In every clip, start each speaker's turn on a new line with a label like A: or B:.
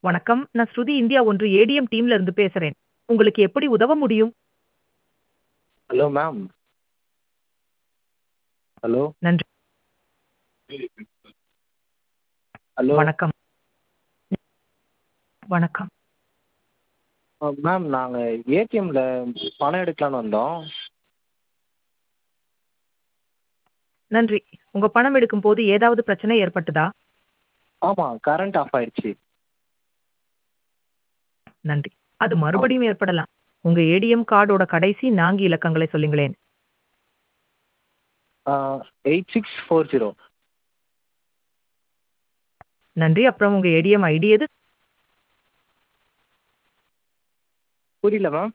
A: வணக்கம் நான் ஸ்ருதி இந்தியா ஒன்று ஏடிஎம் டீம்ல இருந்து பேசுறேன் உங்களுக்கு எப்படி உதவ முடியும்
B: ஹலோ மேம் ஹலோ
A: நன்றி
B: ஹலோ
A: வணக்கம் வணக்கம்
B: மேம் நாங்கள் ஏடிஎம்மில் பணம் எடுக்கலான்னு வந்தோம்
A: நன்றி உங்க பணம் எடுக்கும் போது ஏதாவது பிரச்சனை ஏற்பட்டதா
B: ஆமாம் கரண்ட் ஆஃப் ஆயிடுச்சு
A: நன்றி அது மறுபடியும் ஏற்படலாம் உங்க ஏடிஎம் கார்டோட கடைசி நான்கு இலக்கங்களை சொல்லுங்களேன்
B: எயிட் சிக்ஸ் ஃபோர் ஜீரோ
A: நன்றி அப்புறம் உங்க ஏடிஎம் ஐடி எது
B: புரியல மேம்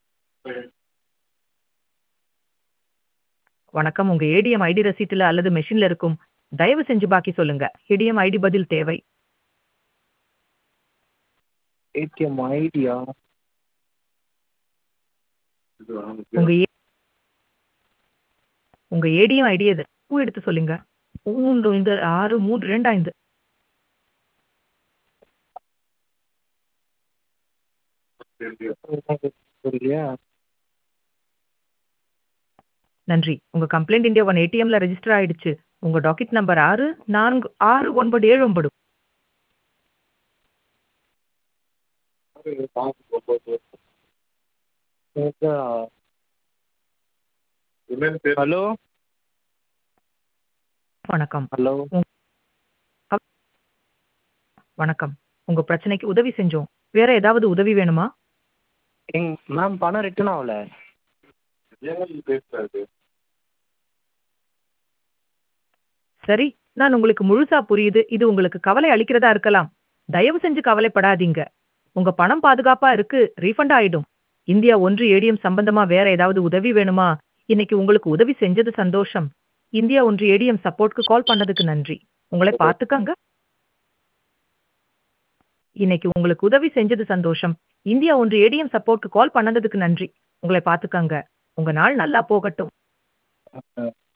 A: வணக்கம் உங்க ஏடிஎம் ஐடி ரசீட்டுல அல்லது மெஷின்ல இருக்கும் தயவு செஞ்சு பாக்கி சொல்லுங்க ஏடிஎம் ஐடி பதில் தேவை
B: ஏடிஎம் ஐடியா
A: உங்க ஏ- உங்க ஏடிஎம் ஐடி எது பூ எடுத்து சொல்லுங்க மூன்று இந்த ஆறு மூன்று ரெண்டு ஐந்து
B: புரியலையா
A: நன்றி உங்க கம்ப்ளைண்ட் இந்தியா ஒன் ஏடிஎம்ல ரெஜிஸ்டர் ஆயிடுச்சு உங்க டாக்கெட் நம்பர் ஆறு நான்கு ஆறு ஒன்பது ஏழு ஒன்பது
B: ஹலோ
A: வணக்கம்
B: ஹலோ
A: வணக்கம் உங்க பிரச்சனைக்கு உதவி செஞ்சோம் வேற ஏதாவது உதவி வேணுமா
B: எங் மேம் பணம் ரிட்டர்ன் ஆகல
A: சரி நான் உங்களுக்கு முழுசா புரியுது இது உங்களுக்கு கவலை அளிக்கிறதா இருக்கலாம் தயவு செஞ்சு கவலைப்படாதீங்க உங்க பணம் பாதுகாப்பா இருக்கு ரீஃபண்ட் ஆயிடும் இந்தியா ஒன்று ஏடிஎம் சம்பந்தமா வேற ஏதாவது உதவி வேணுமா இன்னைக்கு உங்களுக்கு உதவி செஞ்சது சந்தோஷம் இந்தியா ஒன்று ஏடிஎம் சப்போர்ட்க்கு கால் பண்ணதுக்கு நன்றி உங்களை பார்த்துக்கங்க இன்னைக்கு உங்களுக்கு உதவி செஞ்சது சந்தோஷம் இந்தியா ஒன்று ஏடிஎம் சப்போர்ட்க்கு கால் பண்ணதுக்கு நன்றி உங்களை பார்த்துக்கங்க உங்க நாள் நல்லா போகட்டும்